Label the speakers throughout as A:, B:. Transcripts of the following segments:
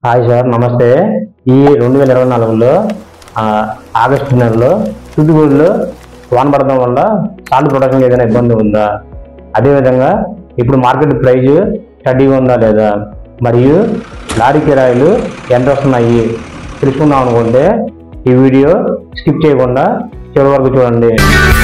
A: hi sir నమస్తే ఈ రెండు వేల ఇరవై నాలుగులో ఆ, ఆగస్టు నెలలో తూతుగూడిలో వాన పడడం వల్ల సాల్ట్ ప్రొడక్షన్ ఏదైనా ఇబ్బంది ఉందా అదేవిధంగా ఇప్పుడు మార్కెట్ ప్రైస్ స్టడీగా ఉందా లేదా మరియు లారీ కిరాయిలు ఎంత వస్తున్నాయి తెలుసుకుందాం అనుకుంటే ఈ వీడియో స్కిప్ చేయకుండా చివరి వరకు చూడండి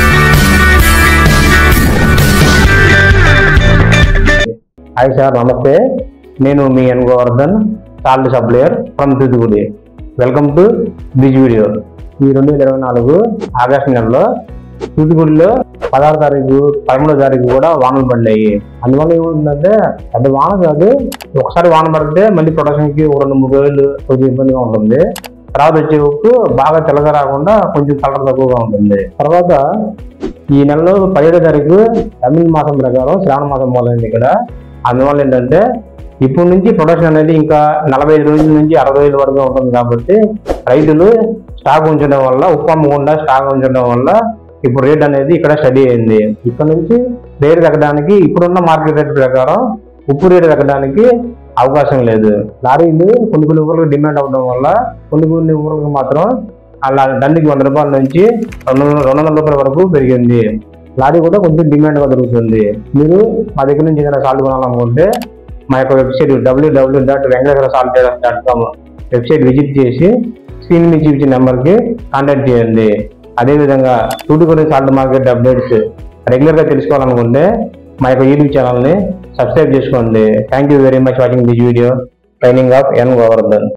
A: హాయ్ సార్ నమస్తే నేను మీ N Govardhan salt supplier from Thoothukudi welcome to this video ఈ రెండు వేల ఇరవై నాలుగు ఆగస్టు నెలలో తూతుకుడిలో పదహారు తారీఖు పదమూడో తారీఖు కూడా వానలు పడ్డాయి అందువల్ల ఏముందంటే పెద్ద వాన కాదు ఒకసారి వాన పడితే మళ్ళీ ప్రొడక్షన్కి ఒక రెండు మూడు రోజులు కొంచెం ఇబ్బందిగా ఉంటుంది తర్వాత వచ్చే ఉప్పు బాగా తెల్లగా రాకుండా కొంచెం కలర్ తక్కువగా ఉంటుంది తర్వాత ఈ నెలలో పదిహేడో తారీఖు తమిళ మాసం ప్రకారం శ్రావణ మాసం మొదలైంది ఇక్కడ అందువల్ల ఏంటంటే ఇప్పటి నుంచి ప్రొడక్షన్ అనేది ఇంకా నలభై ఐదు రోజుల నుంచి అరవై రోజుల వరకు ఉంటుంది కాబట్టి రైతులు స్టాక్ ఉంచడం వల్ల ఉప్పు అమ్మకుండా స్టాక్ ఉంచడం వల్ల ఇప్పుడు రేట్ అనేది ఇక్కడ స్టడీ అయింది ఇక్కడ నుంచి రేట్ తగ్గడానికి ఇప్పుడున్న మార్కెట్ రేట్ ప్రకారం ఉప్పు రేటు తగ్గడానికి అవకాశం లేదు లారీలు కొన్ని కొన్ని ఊర్లకు డిమాండ్ అవడం వల్ల కొన్ని కొన్ని ఊర్లకు మాత్రం అలా దండికి వంద రూపాయల నుంచి రెండు వందల రెండు వందల రూపాయల వరకు పెరిగింది లారీ కూడా కొంచెం డిమాండ్ గా దొరుకుతుంది మీరు మా దగ్గర నుంచి ఏదైనా సాల్ట్ కొనాలనుకుంటే మా యొక్క website WWW dot Venkateswara salt dot com website visit చేసి స్క్రీన్ మీద చూపించిన నెంబర్కి కాంటాక్ట్ చేయండి అదేవిధంగా తూటుకొని సాల్ట్ మార్కెట్ అప్డేట్స్ రెగ్యులర్గా తెలుసుకోవాలనుకుంటే మా యొక్క యూట్యూబ్ ఛానల్ని సబ్స్క్రైబ్ చేసుకోండి thank you very much watching this video training of N Govardhan